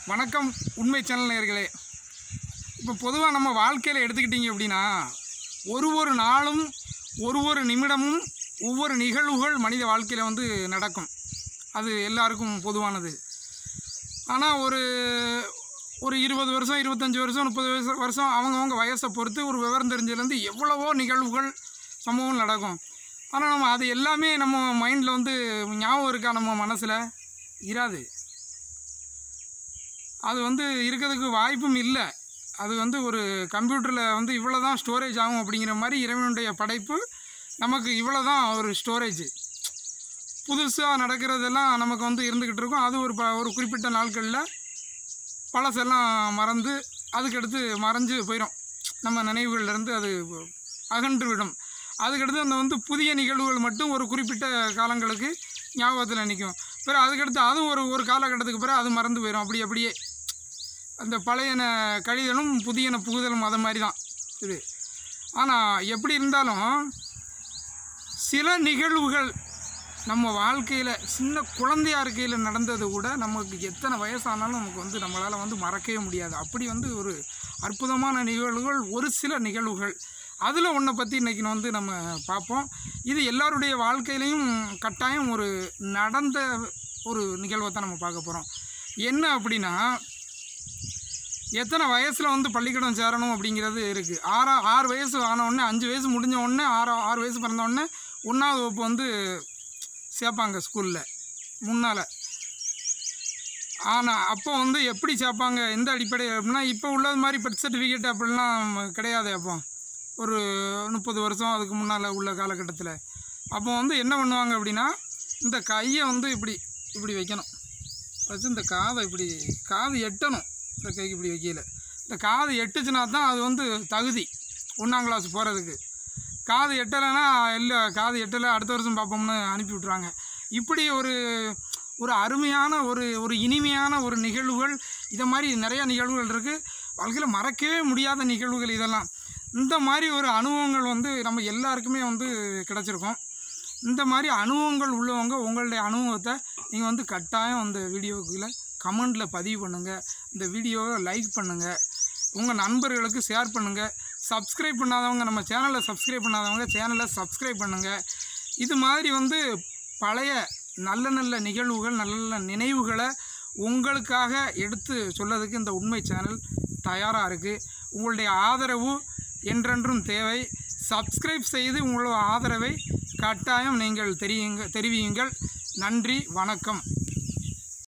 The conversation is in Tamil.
வணக்கம் உண்மை சேனல் நேயர்களே இப்போ பொதுவாக நம்ம வாழ்க்கையில் எடுத்துக்கிட்டிங்க அப்படின்னா ஒரு ஒரு நாளும் ஒரு ஒரு நிமிடமும் ஒவ்வொரு நிகழ்வுகள் மனித வாழ்க்கையில் வந்து நடக்கும் அது எல்லாருக்கும் பொதுவானது ஆனால் ஒரு ஒரு இருபது வருஷம் இருபத்தஞ்சி வருஷம் முப்பது வருஷம் வருஷம் அவங்கவுங்க வயசை பொறுத்து ஒரு விவரம் தெரிஞ்சதுலேருந்து எவ்வளவோ நிகழ்வுகள் சம்பவம் நடக்கும் ஆனால் நம்ம அது எல்லாமே நம்ம மைண்டில் வந்து ஞாபகம் இருக்கா நம்ம மனசில் இராது அது வந்து இருக்கிறதுக்கு வாய்ப்பும் இல்லை அது வந்து ஒரு கம்ப்யூட்டரில் வந்து இவ்வளோ தான் ஸ்டோரேஜ் ஆகும் அப்படிங்கிற மாதிரி இறைவனுடைய படைப்பு நமக்கு இவ்வளோ தான் ஒரு ஸ்டோரேஜ் புதுசாக நடக்கிறதெல்லாம் நமக்கு வந்து இருந்துக்கிட்டு இருக்கும் அது ஒரு ப ஒரு குறிப்பிட்ட நாட்களில் பழசெல்லாம் மறந்து அதுக்கடுத்து மறைஞ்சு போயிடும் நம்ம நினைவுகள்லேருந்து அது அகன்று விடும் அதுக்கடுத்து அந்த வந்து புதிய நிகழ்வுகள் மட்டும் ஒரு குறிப்பிட்ட காலங்களுக்கு ஞாபகத்தில் நிற்கும் பிறகு அதுக்கடுத்து அதுவும் ஒரு ஒரு காலகட்டத்துக்கு பிறகு அது மறந்து போயிடும் அப்படி அப்படியே அந்த பழையன கழிதலும் புதியன புகுதலும் அது மாதிரி தான் இது ஆனால் எப்படி இருந்தாலும் சில நிகழ்வுகள் நம்ம வாழ்க்கையில் சின்ன குழந்தையா இருக்கையில் நடந்தது கூட நமக்கு எத்தனை வயசானாலும் நமக்கு வந்து நம்மளால் வந்து மறக்கவே முடியாது அப்படி வந்து ஒரு அற்புதமான நிகழ்வுகள் ஒரு சில நிகழ்வுகள் அதில் ஒன்றை பற்றி இன்றைக்கி வந்து நம்ம பார்ப்போம் இது எல்லாருடைய வாழ்க்கையிலையும் கட்டாயம் ஒரு நடந்த ஒரு நிகழ்வை தான் நம்ம பார்க்க போகிறோம் என்ன அப்படின்னா எத்தனை வயசில் வந்து பள்ளிக்கூடம் சேரணும் அப்படிங்கிறது இருக்குது ஆறா ஆறு வயசு ஆன உடனே அஞ்சு வயசு முடிஞ்ச உடனே ஆறு ஆறு வயசு பிறந்த உடனே ஒன்றாவது வகுப்பு வந்து சேர்ப்பாங்க ஸ்கூலில் முன்னால் ஆனால் அப்போ வந்து எப்படி சேர்ப்பாங்க எந்த அடிப்படை அப்படின்னா இப்போ உள்ளது மாதிரி பர்த் சர்டிஃபிகேட் அப்படிலாம் கிடையாது அப்போ ஒரு முப்பது வருஷம் அதுக்கு முன்னால் உள்ள காலகட்டத்தில் அப்போ வந்து என்ன பண்ணுவாங்க அப்படின்னா இந்த கையை வந்து இப்படி இப்படி வைக்கணும் வச்சு இந்த காதை இப்படி காது எட்டணும் இந்த கைக்கு இப்படி வைக்கல இந்த காது எட்டுச்சுன்னா தான் அது வந்து தகுதி ஒன்றாம் கிளாஸ் போகிறதுக்கு காது எட்டலைன்னா இல்லை காது எட்டலை அடுத்த வருஷம் பார்ப்போம்னு அனுப்பி விட்ருவாங்க இப்படி ஒரு ஒரு அருமையான ஒரு ஒரு இனிமையான ஒரு நிகழ்வுகள் இதை மாதிரி நிறைய நிகழ்வுகள் இருக்குது வாழ்க்கையில் மறக்கவே முடியாத நிகழ்வுகள் இதெல்லாம் இந்த மாதிரி ஒரு அனுபவங்கள் வந்து நம்ம எல்லாருக்குமே வந்து கிடச்சிருக்கும் இந்த மாதிரி அனுபவங்கள் உள்ளவங்க உங்களுடைய அனுபவத்தை நீங்கள் வந்து கட்டாயம் அந்த வீடியோக்குள்ளே கமெண்டில் பதிவு பண்ணுங்கள் இந்த வீடியோவை லைக் பண்ணுங்கள் உங்கள் நண்பர்களுக்கு ஷேர் பண்ணுங்கள் சப்ஸ்கிரைப் பண்ணாதவங்க நம்ம சேனலை சப்ஸ்கிரைப் பண்ணாதவங்க சேனலை சப்ஸ்கிரைப் பண்ணுங்கள் இது மாதிரி வந்து பழைய நல்ல நல்ல நிகழ்வுகள் நல்ல நல்ல நினைவுகளை உங்களுக்காக எடுத்து சொல்லதுக்கு இந்த உண்மை சேனல் தயாராக இருக்குது உங்களுடைய ஆதரவு என்றென்றும் தேவை சப்ஸ்கிரைப் செய்து உங்களோட ஆதரவை கட்டாயம் நீங்கள் தெரியுங்க தெரிவியுங்கள் நன்றி வணக்கம்